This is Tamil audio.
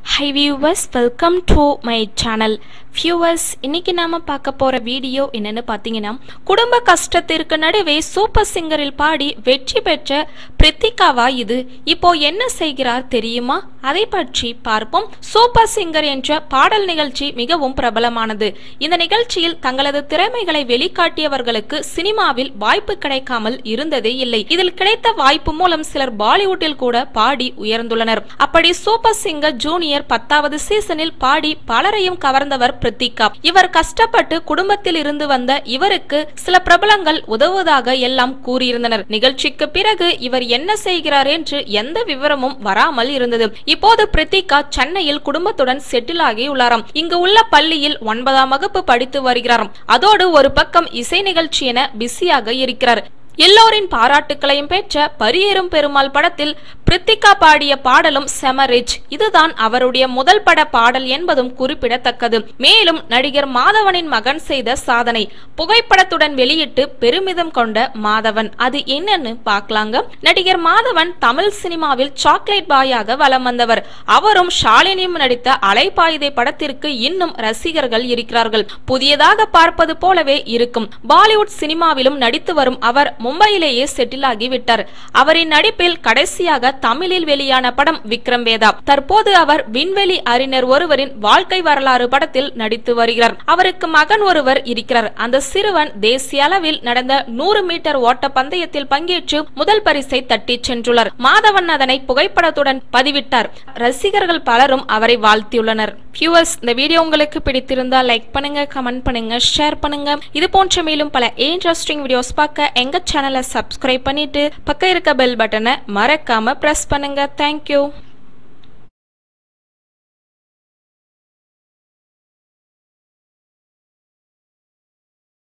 high viewers welcome to my channel viewers இன்னைக்கு நாம பார்க்க போற வீடியோ என்னன்னு பார்த்தீங்கன்னா குடும்ப கஷ்டத்திற்கு நடுவே சூப்பர் சிங்கரில் பாடி வெற்றி பெற்ற பிரித்திகாவா இது இப்போ என்ன செய்கிறார் தெரியுமா அதை பற்றி பார்ப்போம் சூப்பர் சிங்கர் என்ற பாடல் நிகழ்ச்சி மிகவும் பிரபலமானது இந்த நிகழ்ச்சியில் தங்களது திறமைகளை வெளிக்காட்டியவர்களுக்கு சினிமாவில் வாய்ப்பு கிடைக்காமல் இருந்ததே இல்லை இதில் கிடைத்த வாய்ப்பு மூலம் சிலர் பாலிவுட்டில் கூட பாடி உயர்ந்துள்ளனர் அப்படி சூப்பர் சிங்கர் ஜூனியர் பத்தாவது சீசனில் பாடி பலரையும் கவர்ந்தவர் பிரித்திகா இவர் கஷ்டப்பட்டு குடும்பத்தில் இருந்து வந்த இவருக்கு சில பிரபலங்கள் உதவுவதாக எல்லாம் கூறியிருந்தனர் நிகழ்ச்சிக்கு பிறகு இவர் என்ன செய்கிறார் என்று எந்த விவரமும் வராமல் இருந்தது இப்போது பிரித்திகா சென்னையில் குடும்பத்துடன் செட்டில் ஆகியுள்ளாராம் இங்கு உள்ள பள்ளியில் ஒன்பதாம் வகுப்பு படித்து வருகிறாராம் அதோடு ஒரு பக்கம் இசை நிகழ்ச்சி என பிஸியாக இருக்கிறார் எல்லோரின் பாராட்டுக்களையும் பெற்ற பரியேறும் பெருமாள் படத்தில் பிரித்திகா பாடிய பாடலும் செமரிச் இதுதான் அவருடைய முதல் பட பாடல் என்பதும் குறிப்பிடத்தக்கது மேலும் நடிகர் மாதவனின் மகன் செய்த சாதனை புகைப்படத்துடன் வெளியிட்டு பெருமிதம் கொண்ட மாதவன் அது என்னன்னு பார்க்கலாங்க நடிகர் மாதவன் தமிழ் சினிமாவில் சாக்லேட் பாயாக வலம் வந்தவர் அவரும் ஷாலினியும் நடித்த அலைப்பாயுதை படத்திற்கு இன்னும் ரசிகர்கள் இருக்கிறார்கள் புதியதாக பார்ப்பது போலவே இருக்கும் பாலிவுட் சினிமாவிலும் நடித்து வரும் அவர் மும்பையிலேயே செட்டில் ஆகிவிட்டார் அவரின் நடிப்பில் கடைசியாக தமிழில் வெளியான படம் விக்ரம் வேதா தற்போது அவர் விண்வெளி அறிஞர் ஒருவரின் வாழ்க்கை வரலாறு படத்தில் நடித்து வருகிறார் அவருக்கு மகன் ஒருவர் இருக்கிறார் அந்த சிறுவன் தேசிய அளவில் நடந்த நூறு மீட்டர் ஓட்ட பந்தயத்தில் பங்கேற்று முதல் பரிசை தட்டி சென்றுள்ளார் மாதவன் அதனை புகைப்படத்துடன் பதிவிட்டார் ரசிகர்கள் பலரும் அவரை வாழ்த்தியுள்ளனர் வியூவர்ஸ் இந்த வீடியோ உங்களுக்கு பிடித்திருந்தால் லைக் பண்ணுங்க கமெண்ட் பண்ணுங்க ஷேர் பண்ணுங்க இது போன்ற மேலும் பல இன்ட்ரெஸ்டிங் வீடியோஸ் பார்க்க எங்க சேனலை சப்ஸ்கிரைப் பண்ணிட்டு பக்கம் இருக்க பெல் பட்டனை மறக்காம பிரஸ் பண்ணுங்க தேங்க்யூ